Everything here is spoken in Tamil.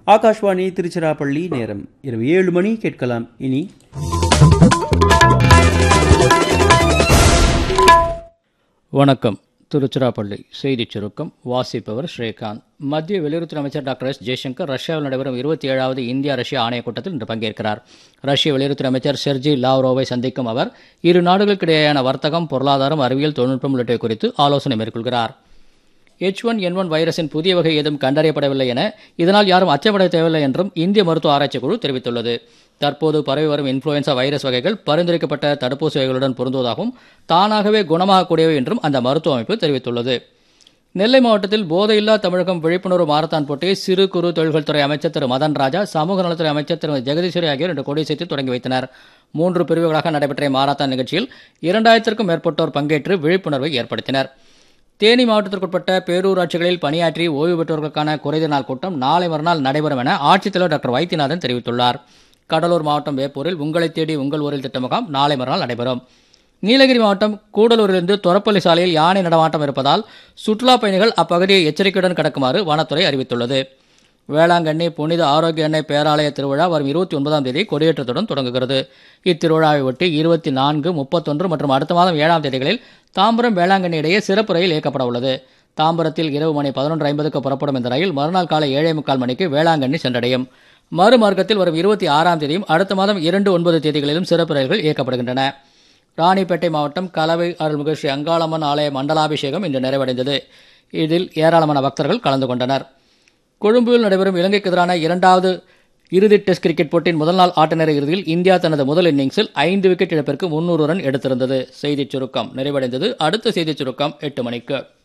ஆகாஷ்வாணி திருச்சிராப்பள்ளி நேரம் இரவு ஏழு மணி கேட்கலாம் இனி வணக்கம் திருச்சிராப்பள்ளி செய்திச் சுருக்கம் வாசிப்பவர் ஸ்ரீகாந்த் மத்திய வெளியுறவுத்துறை அமைச்சர் டாக்டர் எஸ் ஜெய்சங்கர் ரஷ்யாவில் நடைபெறும் இருபத்தி ஏழாவது இந்தியா ரஷ்யா ஆணையக் கூட்டத்தில் இன்று பங்கேற்கிறார் ரஷ்ய வெளியுறவுத்துறை அமைச்சர் செர்ஜி லாவ்ரோவை சந்திக்கும் அவர் இரு நாடுகளுக்கிடையேயான வர்த்தகம் பொருளாதாரம் அறிவியல் தொழில்நுட்பம் உள்ளிட்டவை குறித்து ஆலோசனை மேற்கொள்கிறார் எச் ஒன் என் ஒன் வைரஸின் புதிய வகை ஏதும் கண்டறியப்படவில்லை என இதனால் யாரும் அச்சப்பட தேவையில்லை என்றும் இந்திய மருத்துவ ஆராய்ச்சிக் குழு தெரிவித்துள்ளது தற்போது பரவி வரும் இன்ஃப்ளூயன்சா வைரஸ் வகைகள் பரிந்துரைக்கப்பட்ட தடுப்பூசி வகைகளுடன் பொருந்துவதாகவும் தானாகவே குணமாகக்கூடியவை என்றும் அந்த மருத்துவ அமைப்பு தெரிவித்துள்ளது நெல்லை மாவட்டத்தில் போதையில்லா தமிழகம் விழிப்புணர்வு மாரத்தான் போட்டியை சிறு குறு தொழில்கள் துறை அமைச்சர் திரு மதன் ராஜா சமூக நலத்துறை அமைச்சர் திரு ஜெகதீஸ்வரி ஆகியோர் இன்று கொடியசைத்து தொடங்கி வைத்தனர் மூன்று பிரிவுகளாக நடைபெற்ற மாரத்தான் நிகழ்ச்சியில் இரண்டாயிரத்திற்கும் மேற்பட்டோர் பங்கேற்று விழிப்புணர்வை ஏற்படுத்தினர் தேனி மாவட்டத்திற்குட்பட்ட பேரூராட்சிகளில் பணியாற்றி ஓய்வு பெற்றோர்களுக்கான குறைந்த நாள் கூட்டம் நாளை மறுநாள் நடைபெறும் என ஆட்சித்தலைவர் டாக்டர் வைத்தியநாதன் தெரிவித்துள்ளார் கடலூர் மாவட்டம் வேப்பூரில் உங்களை தேடி உங்கள் ஊரில் திட்ட முகாம் நாளை மறுநாள் நடைபெறும் நீலகிரி மாவட்டம் கூடலூரிலிருந்து தொரப்பள்ளி சாலையில் யானை நடமாட்டம் இருப்பதால் சுற்றுலாப் பயணிகள் அப்பகுதியை எச்சரிக்கையுடன் கடக்குமாறு வனத்துறை அறிவித்துள்ளது வேளாங்கண்ணி புனித ஆரோக்கிய எண்ணெய் பேராலய திருவிழா வரும் இருபத்தி ஒன்பதாம் தேதி கொடியேற்றத்துடன் தொடங்குகிறது இத்திருவிழாவை ஒட்டி இருபத்தி நான்கு முப்பத்தொன்று மற்றும் அடுத்த மாதம் ஏழாம் தேதிகளில் தாம்பரம் வேளாங்கண்ணி இடையே சிறப்பு ரயில் இயக்கப்பட உள்ளது தாம்பரத்தில் இரவு மணி பதினொன்று ஐம்பதுக்கு புறப்படும் இந்த ரயில் மறுநாள் காலை ஏழே முக்கால் மணிக்கு வேளாங்கண்ணி சென்றடையும் மறுமார்க்கத்தில் வரும் இருபத்தி ஆறாம் தேதியும் அடுத்த மாதம் இரண்டு ஒன்பது தேதிகளிலும் சிறப்பு ரயில்கள் இயக்கப்படுகின்றன ராணிப்பேட்டை மாவட்டம் கலவை அருள்மிகு ஸ்ரீ அங்காளம்மன் ஆலய மண்டலாபிஷேகம் இன்று நிறைவடைந்தது இதில் ஏராளமான பக்தர்கள் கலந்து கொண்டனர் கொழும்பில் நடைபெறும் இலங்கைக்கு எதிரான இரண்டாவது இறுதி டெஸ்ட் கிரிக்கெட் போட்டியின் முதல் நாள் ஆட்ட நேர இறுதியில் இந்தியா தனது முதல் இன்னிங்ஸில் ஐந்து விக்கெட் இழப்பிற்கு முன்னூறு ரன் எடுத்திருந்தது செய்திச் சுருக்கம் நிறைவடைந்தது அடுத்த செய்திச் சுருக்கம் எட்டு மணிக்கு